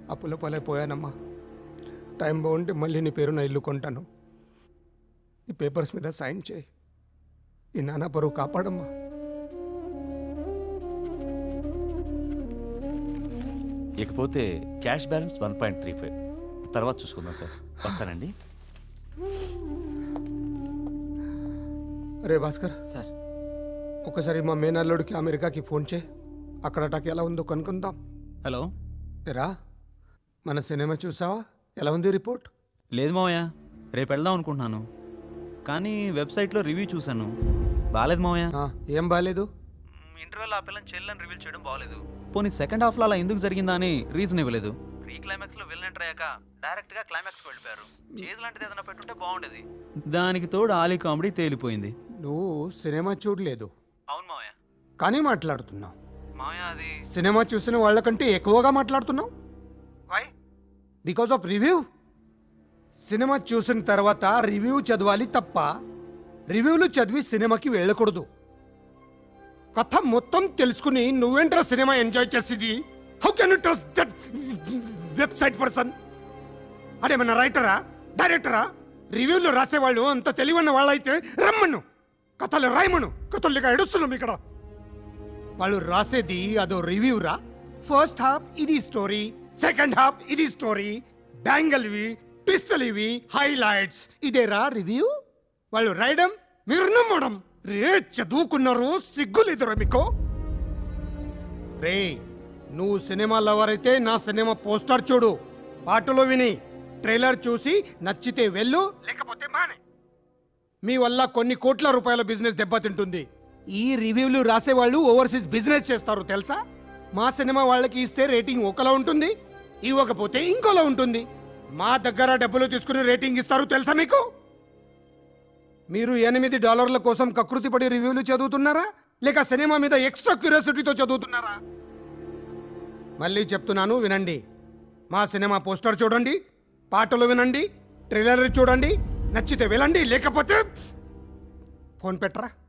అప్పుల పాలైపోయానమ్మా టైం బాగుంటే మళ్ళీ నీ పేరు నా ఇల్లు కొంటాను ఈ పేపర్స్ మీద సైన్ చేయి ఈ నాన్న పరువు కాపాడమ్మా ఇకపోతే cash balance one point three five తర్వాత చూసుకుందాం సార్ వస్తానండి రే భాస్కర్ సార్ ఒకసారి మా మేనల్లుడికి అమెరికాకి ఫోన్ చేయి అక్కడ అటాక్ ఎలా ఉందో కనుక్కుందాం హలో రా మన సినిమా చూసావా ఎలా ఉంది రిపోర్ట్ లేదు మావయ్య రేపు వెళ్దాం అనుకుంటున్నాను కానీ వెబ్సైట్లో రివ్యూ చూశాను బాగాలేదు మావయ్య ఆ, ఏం బాగాలేదు ఇంటర్వెల్ ఆ పిల్లని చెల్లెని రివీల్ చేయడం బాగాలేదు పోనీ సెకండ్ హాఫ్లో అలా ఎందుకు జరిగిందా అని రీజన్ ఇవ్వలేదు ప్రీ క్లైమాక్స్లో విలన్ ఎంటర్ అయ్యాక డైరెక్ట్గా క్లైమాక్స్కి వెళ్ళిపోయారు చేజ్ లాంటిది ఏదైనా పెట్టుంటే బాగుండేది దానికి తోడు ఆలీ కామెడీ తేలిపోయింది నువ్వు సినిమా చూడలేదు అవును మావయ్య కానీ మాట్లాడుతున్నావు మావయ్య అది సినిమా చూసిన వాళ్ళకంటే ఎక్కువగా మాట్లాడుతున్నావు why because of review cinema చూసిన తర్వాత రివ్యూ చదవాలి తప్ప రివ్యూలు చదివి సినిమాకి వెళ్ళకూడదు కథ మొత్తం తెలుసుకుని నువ్వేంట్రా సినిమా ఎంజాయ్ చేసేది how can you trust that website person అదేమన్నా రైటరా డైరెక్టరా రివ్యూలు రాసేవాళ్ళు అంత తెలివన్న వాళ్ళైతే రమ్మను కథలు రాయమను కథలుగా ఎడుస్తున్నాం ఇక్కడ వాళ్ళు రాసేది అదో రివ్యూ రా ఫస్ట్ హాఫ్ ఇది స్టోరీ సెకండ్ హాఫ్ ఇది స్టోరీ బ్యాంగల్ ఇవి పిస్టల్ ఇవి హైలైట్స్ ఇదేరా రివ్యూ వాళ్ళు రాయడం మీరు నమ్మడం రే చదువుకున్నారు సిగ్గులేదురా మీకు రే నువ్వు సినిమా లవర్ అయితే నా సినిమా పోస్టర్ చూడు పాటలో విని ట్రైలర్ చూసి నచ్చితే వెళ్ళు లేకపోతే మానే మీ వల్ల కొన్ని కోట్ల రూపాయల బిజినెస్ దెబ్బతింటుంది ఈ రివ్యూలు రాసేవాళ్ళు ఓవర్సీస్ బిజినెస్ చేస్తారు తెలుసా మా సినిమా వాళ్ళకి ఇస్తే రేటింగ్ ఒకలా ఉంటుంది ఇవ్వకపోతే ఇంకోలా ఉంటుంది మా దగ్గర డబ్బులు తీసుకుని రేటింగ్ ఇస్తారు తెలుసా మీకు మీరు ఎనిమిది డాలర్ల కోసం కకృతిపడి రివ్యూలు చదువుతున్నారా లేక సినిమా మీద ఎక్స్ట్రా క్యూరియాసిటీతో చదువుతున్నారా మళ్ళీ చెప్తున్నాను వినండి మా సినిమా పోస్టర్ చూడండి పాటలు వినండి ట్రైలర్ చూడండి నచ్చితే వెళ్ళండి లేకపోతే ఫోన్ పెట్టరా